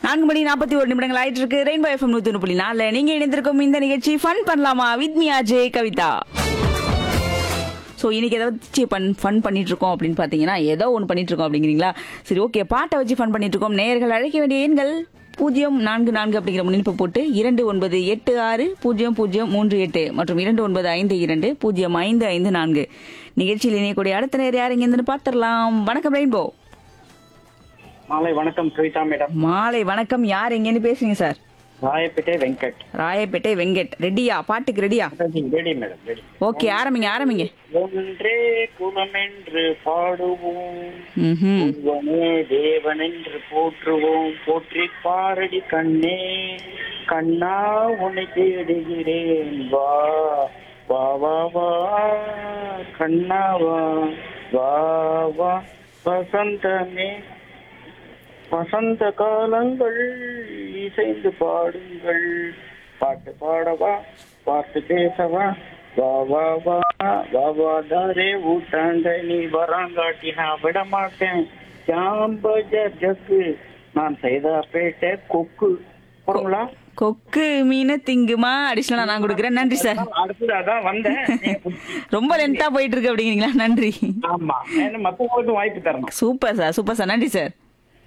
நான்கு மணி நாற்பத்தி ஒரு நிமிடங்கள் ஆயிட்டு இருக்கு ரெயின்போ எஃப்எம் நூத்தி ஒன்று புள்ளி நாலுல நீங்க இணைந்திருக்கும் இந்த நிகழ்ச்சி ஃபன் பண்ணலாமா with me Ajay Kavitha so இன்னைக்கு ஏதாவது ஃபன் ஃபன் பண்ணிட்டு இருக்கோம் அப்படின்னு பார்த்தீங்கன்னா ஏதோ ஒன்று பண்ணிட்டு இருக்கோம் அப்படிங்கிறீங்களா சரி ஓகே பாட்டை வச்சு ஃபன் பண்ணிட்டு இருக்கோம் நேயர்கள் அழைக்க வேண்டிய எண்கள் பூஜ்ஜியம் நான்கு நான்கு அப்படிங்கிற முன்னிப்பு போட்டு இரண்டு ஒன்பது எட்டு ஆறு பூஜ்ஜியம் பூஜ்ஜியம் மூன்று எட்டு மற்றும் இரண்டு ஒன்பது ஐந்து இரண்டு பூஜ்ஜியம் ஐந்து ஐந்து நான்கு நிகழ்ச்சியில் இணையக்கூடிய அடுத்த நேர் யார் இருந்து பார்த்துடலாம் வணக்கம் ரெயின்போ மாலை வணக்கம் கவிதா மேடம் மாலை வணக்கம் யார் எங்கேன்னு பேசுறீங்க சார் ராயப்பேட்டை வெங்கட் ராயப்பேட்டை வெங்கட் ரெடியா பாட்டுக்கு ரெடியா ரெடி மேடம் ரெடி ஓகே ஆரம்பிங்க ஆரம்பிங்க ஒன்றே குலம் என்று பாடுவோம் ம்ஹும். ஒருவனே தேவன் என்று போற்றுவோம் போற்றி பாரடி கண்ணே கண்ணா உன்னை தேடுகிறேன் வா வா வா வா கண்ணா வா வா வா வசந்தமே வசந்த காலங்கள் இசைந்து பாடுங்கள் பாட்டு பாடவா பாட்டு பேசவா வா வா வா வா வா தாரே ஊட்டாண்ட நீ வராங்காட்டி நான் விட மாட்டேன் ஜாம்பஜர் ஜக்கு நான் சைதாப்பேட்டை கொக்கு போடுங்களா கொக்கு மீன் திங்குமா அடிஷனலா நான் கொடுக்குறேன் நன்றி சார் அடுத்தது அதான் வந்தேன் ரொம்ப லென்த்தா போயிட்டு இருக்கு அப்படிங்கிறீங்களா நன்றி ஆமா ஏன்னா மத்தவங்களுக்கும் வாய்ப்பு தரணும் சூப்பர் சார் சூப்பர் சார் நன்றி சார்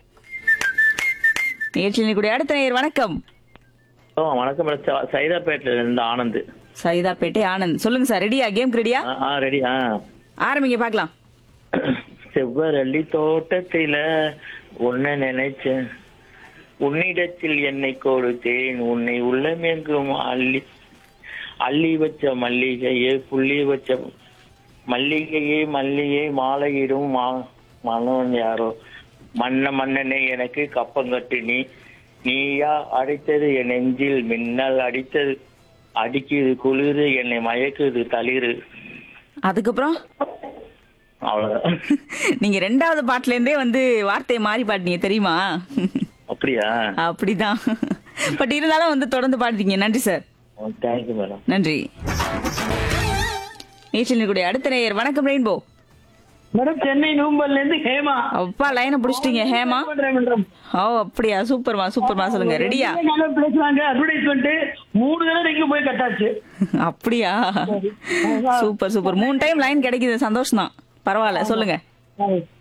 நிகழ்ச்சியில் கூடிய அடுத்த நேயர் வணக்கம் ஓ வணக்கம் மேடம் ச- சைதாப்பேட்டையில இருந்து ஆனந்த் சைதாப்பேட்டை ஆனந்த் சொல்லுங்க சார் ரெடியா கேம் ரெடியா ஆ, ஆ ரெடி ஆ ஆரம்பிங்க பார்க்கலாம் செவ்வரளி தோட்டத்தில உன்னை நினைச்சேன் உன்னிடத்தில் என்னை கொடுத்தேன் உன்னை உள்ளமெங்கும் அள்ளி அள்ளி வச்ச மல்லிகையே புள்ளி வச்ச மல்லிகையே மல்லிகை மாலையிடும் மா மனவன் யாரோ மன்ன மன்னனே எனக்கு கப்பங்கட்டு நீ நீயா அடித்தது என் நெஞ்சில் மின்னல் அடித்தது அடிக்குது குளிரு என்னை மயக்குது தளிரு அதுக்கப்புறம் அவ்வளவுதான் நீங்க ரெண்டாவது பாட்டுல இருந்தே வந்து வார்த்தையை மாறி பாட்டீங்க தெரியுமா அப்படியா அப்படிதான் பட் இருந்தாலும் வந்து தொடர்ந்து பாடுறீங்க நன்றி சார் தேங்க்யூ மேடம் நன்றி நிகழ்ச்சியில் கூடிய அடுத்த நேயர் வணக்கம் ரெயின்போ மேடம் சென்னை நூம்பல்ல இருந்து ஹேமா அப்பா லைனை புடிச்சிட்டீங்க ஹேமா மேடம் ஓ அப்படியா சூப்பர்மா சூப்பர்மா சொல்லுங்க ரெடியா பேசுறாங்க அட்வர்டைஸ்மெண்ட் மூணு தடவை எங்க போய் கட்டாச்சு அப்படியா சூப்பர் சூப்பர் மூணு டைம் லைன் கிடைக்குது சந்தோஷம் தான் பரவாயில்ல சொல்லுங்க